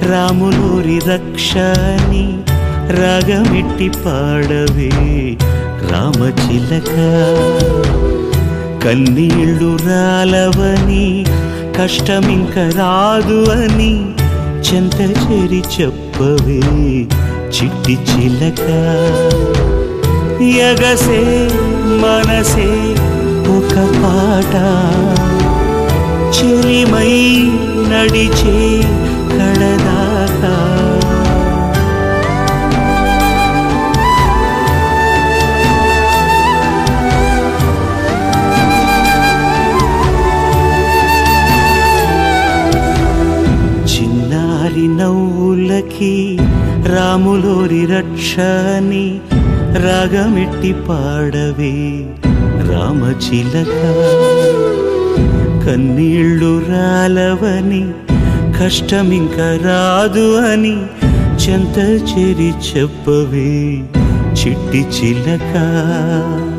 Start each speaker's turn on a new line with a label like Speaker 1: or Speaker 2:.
Speaker 1: రాములూరి రక్షని రాగమెట్టి పాడవే రామచిలక కన్నీళ్ళు రాలవని కష్టమింక రాదు అని చెంత చేరి చెప్పవే చిట్టి చిలక ఎగసే మనసే ఒక పాట చెలిమై నడిచే కడదాకా చిన్నారి నవ్వులకి రాములోరి రక్షని రాగమెట్టి పాడవే రామచిలక కన్నీళ్ళు రాలవని కష్టమింక రాదు అని చెంత చెరి చెప్పవే చిట్టి చిలక